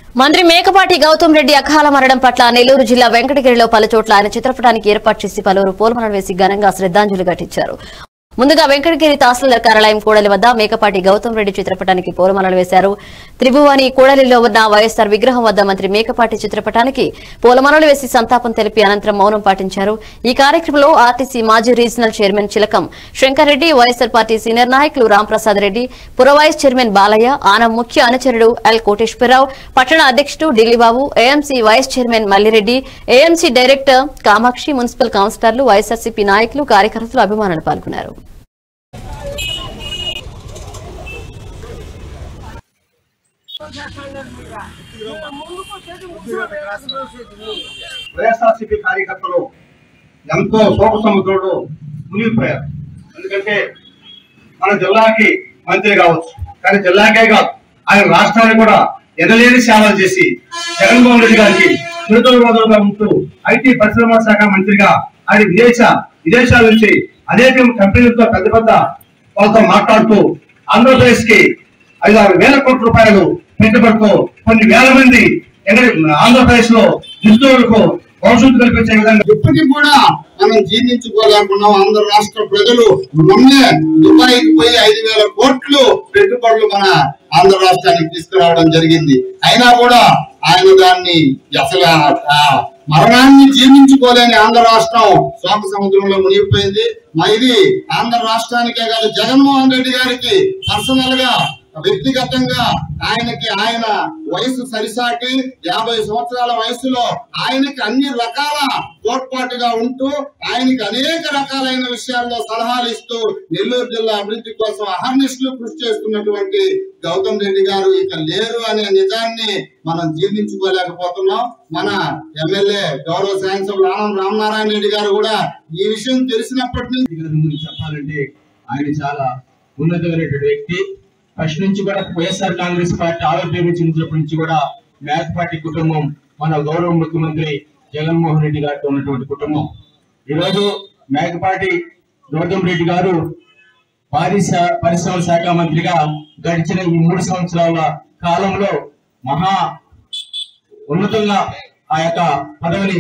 మంత్రి మేకపాటి గౌతమ్ రెడ్డి అకాల మరణం పట్ల నెల్లూరు జిల్లా వెంకటగిరిలో పలు చోట్ల ఆయన చిత్రపటానికి ఏర్పాటు చేసి పలువురు పూలమాలలు వేసి ఘనంగా శ్రద్ధాంజలి ఘటించారు ముందుగా వెంకటగిరి తహసీల్దార్ కార్యాలయం కూడలి వద్ద మేకపాటి గౌతమ్ రెడ్డి చిత్రపటానికి పూలమాలలు వేశారు త్రిభువని కూడలిలో ఉన్న వైఎస్సార్ విగ్రహం వద్ద మంత్రి మేకపాటి చిత్రపటానికి పూలమాలలు వేసి సంతాపం తెలిపి అనంతరం మౌనం పాటించారు ఈ కార్యక్రమంలో ఆర్టీసీ మాజీ regional chairman Chilakam Shankar Reddy YSR party senior నాయకులు రాంప్రసాద్ రెడ్డి పుర వైస్ చైర్మన్ బాలయ్య ఆనం ముఖ్య అనుచరుడు ఎల్ కోటేశ్వరరావు పట్టణ అధ్యక్షుడు Dillibabu AMC vice chairman Mallireddy AMC director Kamakshi municipal కౌన్సిలర్లు వైఎస్ఆర్సీపీ నాయకులు కార్యకర్తలు అభిమానులు పాల్గొన్నారు వైఎస్ఆర్సీపీ కార్యకర్తలు ఎంతో శోక సముద్రుడు మునిగిపోయారు ఎందుకంటే మన జిల్లాకి మంత్రి కావచ్చు కానీ జిల్లాకే కాదు ఆయన రాష్ట్రానికి కూడా ఎనలేని సేవలు చేసి జగన్మోహన్ రెడ్డి గారికి చిరుతలు మొదలుగా ఉంటూ ఐటీ పరిశ్రమ శాఖ మంత్రిగా ఆయన విదేశ విదేశాల నుంచి అనేక కంపెనీలతో పెద్ద పెద్ద వాళ్ళతో మాట్లాడుతూ ఆంధ్రప్రదేశ్ కి ఐదు ఆరు వేల కోట్ల రూపాయలు పెట్టుబడితో కొన్ని వేల మంది ఎక్కడ ఆంధ్రప్రదేశ్ లో నిరుద్యోగులకు భవిష్యత్తు కల్పించే విధంగా ఇప్పటికి కూడా మనం జీర్ణించుకోలేకున్నాం ఆంధ్ర రాష్ట్ర ప్రజలు మొన్నే దుబాయ్ కి పోయి ఐదు వేల కోట్లు పెట్టుబడులు మన ఆంధ్ర రాష్ట్రానికి తీసుకురావడం జరిగింది అయినా కూడా ఆయన దాన్ని అసలు ఆ- ఆ మరణాన్ని జీర్ణించుకోలేని ఆంధ్ర రాష్ట్రం శోక సముద్రంలో మునిగిపోయింది మరి ఇది ఆంధ్ర రాష్ట్రానికే కాదు జగన్మోహన్ రెడ్డి గారికి పర్సనల్ గా వ్యక్తిగతంగా ఆయనకి ఆయన వయసు సరిసాటి యాభై సంవత్సరాల వయసులో ఆయనకి అన్ని రకాల తోడ్పాటుగా ఉంటూ ఆయనకి అనేక రకాలైన విషయాల్లో సలహాలు ఇస్తూ నెల్లూరు జిల్లా అభివృద్ధి కోసం అహర్నిశలు కృషి చేస్తున్నటువంటి గౌతమ్ రెడ్డి గారు ఇక లేరు అనే నిజాన్ని మనం జీర్ణించుకోలేకపోతున్నాం మన ఎమ్మెల్యే గౌరవ శాసనసభ్యులు ఆనం రామనారాయణ రెడ్డి గారు కూడా ఈ విషయం తెలిసినప్పటి నుంచి గారి గురించి చెప్పాలంటే ఆయన చాలా ఉన్నతమైనటువంటి వ్యక్తి ఫస్ట్ నుంచి కూడా వైఎస్ఆర్ కాంగ్రెస్ పార్టీ ఆవిర్భవించినప్పటి నుంచి కూడా మేకపాటి కుటుంబం మన గౌరవ ముఖ్యమంత్రి జగన్మోహన్ రెడ్డి గారితో ఉన్నటువంటి కుటుంబం ఈరోజు మేకపాటి గౌతమ్ రెడ్డి గారు పారిశ పరిశ్రమల శాఖ మంత్రిగా గడిచిన ఈ మూడు సంవత్సరాల కాలంలో మహా ఉన్నతంగా ఆ యొక్క పదవిని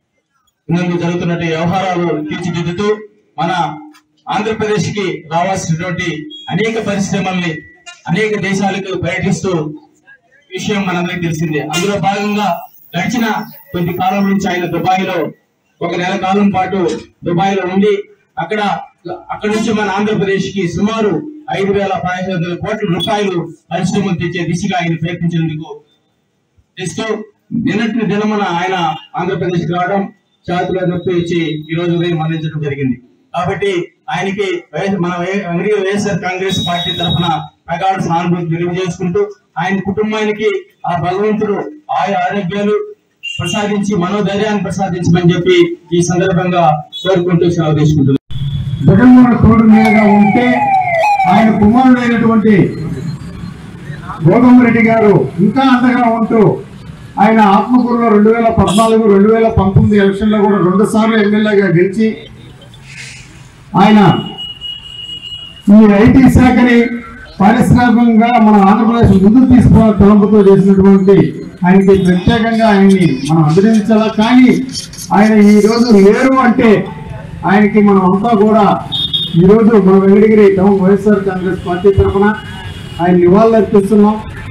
నందు జరుగుతున్నటువంటి వ్యవహారాలు తీర్చిదిద్దుతూ మన ఆంధ్రప్రదేశ్ కి రావాల్సినటువంటి అనేక పరిశ్రమల్ని అనేక దేశాలకు పర్యటిస్తూ విషయం మనందరికీ తెలిసిందే అందులో భాగంగా గడిచిన కొద్ది కాలం నుంచి ఆయన దుబాయ్ లో ఒక నెల కాలం పాటు దుబాయ్ లో ఉండి అక్కడ అక్కడ నుంచి మన ఆంధ్రప్రదేశ్ కి సుమారు ఐదు వేల పదిహేను వందల కోట్ల రూపాయలు పరిశ్రమలు తెచ్చే దిశగా ఆయన ప్రయత్నించేందుకు తెస్తూ నిన్నటి దినమున ఆయన ఆంధ్రప్రదేశ్ రావడం చేతిలో నొప్పి ఇచ్చి ఈ రోజు ఉదయం మరణించడం జరిగింది కాబట్టి ఆయనకి వై- మన వై- వెంకటగిరి వైఎస్ఆర్ కాంగ్రెస్ పార్టీ తరఫున ప్రగాఢ సానుభూతి తెలియజేసుకుంటూ ఆయన కుటుంబానికి ఆ భగవంతుడు ఆయు ఆరోగ్యాలు ప్రసాదించి మనోధైర్యాన్ని ప్రసాదించమని చెప్పి ఈ సందర్భంగా కోరుకుంటూ సెలవు తీసుకుంటున్నాను జగన్మోహన్ తోడు మీదుగా ఉంటే ఆయన కుమారుడైనటువంటి గౌతమ్ రెడ్డి గారు ఇంకా అంతగా ఉంటూ ఆయన ఆత్మకూరులో రెండు వేల పద్నాలుగు రెండు వేల పంతొమ్మిది ఎలక్షన్లో కూడా రెండు సార్లు ఎమ్మెల్యేగా గెలిచి ఆయన ఈ ఐటీ శాఖని పారిశ్రామికంగా మన ఆంధ్రప్రదేశ్ ముందుకు తీసుకోవాలని తలంపుతో చేసినటువంటి ఆయనకి ప్రత్యేకంగా ఆయన్ని మనం అభినందించాలా కానీ ఆయన ఈ రోజు లేరు అంటే ఆయనకి మనం అంతా కూడా ఈ రోజు మన Venkatagiri town YSR Congress party తరఫున ఆయన నివాళులు అర్పిస్తున్నాం